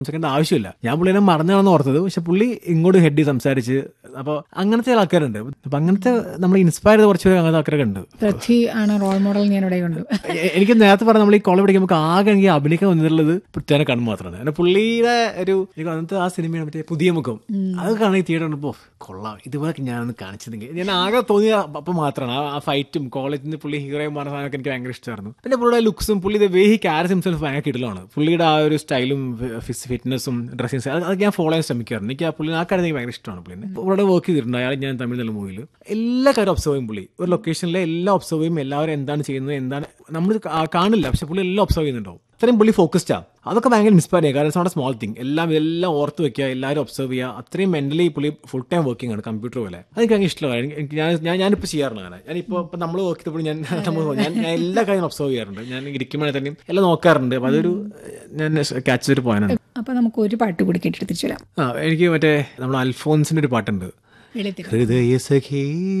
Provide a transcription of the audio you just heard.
സംസാരിക്കേണ്ട ആവശ്യമില്ല ഞാൻ പുള്ളിനെ മറന്നാണെന്ന് ഓർത്തത് പക്ഷെ പുള്ളി ഇങ്ങോട്ട് ഹെഡ് ചെയ്ത് സംസാരിച്ച് അപ്പോൾ അങ്ങനത്തെ ചില ആൾക്കാരുണ്ട് അപ്പൊ അങ്ങനത്തെ നമ്മൾ ഇൻസ്പയർ ചെയ്ത് കുറച്ച് പേര് അങ്ങനത്തെ ആൾക്കാരൊക്കെ ഉണ്ട് പൃഥ്വി ആണ് റോൾ മോഡൽ ഞാൻ ഇവിടെ കണ്ടു എ- എനിക്ക് നേരത്തെ പറഞ്ഞ നമ്മൾ ഈ കോളേജ് പഠിക്കുമ്പോൾ ആകെ എനിക്ക് അഭിനയിക്കാൻ വന്നിട്ടുള്ളത് പൃഥ്വിനെ കണ്ണു മാത്രമാണ് കാരണം പുള്ളിയുടെ ഒരു എനിക്ക് അന്നത്തെ ആ സിനിമയാണ് മറ്റേ പുതിയ മുഖം അത് കാണാൻ തിയേറ്റർ കണ്ടപ്പോൾ കൊള്ളാം ഇതുപോലെ ഞാനൊന്ന് കാണിച്ചതെങ്കിൽ ഞാൻ ആകെ തോന്നിയ അപ്പം മാത്രമാണ് ആ- ആ ഫൈറ്റും കോളേജിൽ നിന്ന് പുള്ളി ഹീറോയും പറഞ്ഞ സാധനമൊക്കെ എനിക്ക് ഭയങ്കര ഇഷ്ടമായിരുന്നു പിന്നെ പുള്ളിയുടെ ലുക്സും പുള്ളി ഇത് വേ ഹി ക്യാരസ് ഹിംസെൽഫ് ഭയങ്കര കിടലാണ് പുള്ളിയുടെ ആ ഒരു സ്റ്റൈലും ഫിറ്റ്നസും ഡ്രസ്സിങ് അത് അതൊക്കെ ഞാൻ ഫോളോ ചെയ്യാൻ ശ്രമിക്കാറുണ്ട് എനിക്ക് ആ പുള്ളി ആ കാര്യം എനിക്ക് ഭയങ്കര ഇഷ്ടമാണ് പുള്ളിനെ ഇവിടെ വർക്ക് ചെയ്തിട്ടുണ്ട് അയാൾ ഞാൻ തമിഴ് നല്ല മൂവിയിൽ എല്ലാ കാര്യം ഒബ്സർവ് ചെയ്യും പുള്ളി ഒരു ലൊക്കേഷനിലെ എല്ലാം ഒബ്സർവ് ചെയ്യും എല്ലാവരും എന്താണ് ചെയ്യുന്നത് എന്താണ് നമ്മൾ കാ- കാണില്ല പക്ഷെ പുള്ളി എല്ലാം ഒബ്സർവ് ചെയ്യുന്നുണ്ടാവും അത്രയും പുള്ളി ഫോക്കസ്ഡ് ആണ് അതൊക്കെ ഭയങ്കര ഇൻസ്പയർ ചെയ്യുക കാരണം നോട്ട് സ്മോൾ തിങ് എല്ലാം എല്ലാം ഓർത്ത് വെക്കുക എല്ലാവരും ഒബ്സർവ് ചെയ്യുക അത്രയും മെന്റലി പുള്ളി ഫുൾ ടൈം വർക്കിംഗ് ആണ് കമ്പ്യൂട്ടർ പോലെ അതെനിക്ക് ഭയങ്കര ഇഷ്ടമാണ് എനിക്ക് എനിക്ക് ഞാൻ ഞാൻ ഞാനിപ്പോൾ ചെയ്യാറുണ്ട് അങ്ങനെ ഞാനിപ്പോൾ ഇപ്പം നമ്മൾ വർക്ക് ചെയ്തപ്പോൾ ഞാൻ നമ്മൾ ഞാൻ ഞാൻ എല്ലാ കാര്യം ഒബ്സർവ് ചെയ്യാറുണ്ട് ഞാൻ ഇരിക്കുമ്പോഴേ തന്നെയും എല്ലാം നോക്കാറുണ്ട് അപ്പം അതൊരു ഞാൻ ക്യാച്ച് ചെയ്തൊരു പോയിന്റ് അപ്പൊ നമുക്ക് ഒരു പാട്ട് കൂടി കേട്ടിട്ട് തിരിച്ചു വരാം ആ എനിക്ക് മറ്റേ നമ്മുടെ അൽഫോൻസിന്റെ ഒരു പാട്ടുണ്ട് വെളുത്തിരി ഹൃദയ സഖി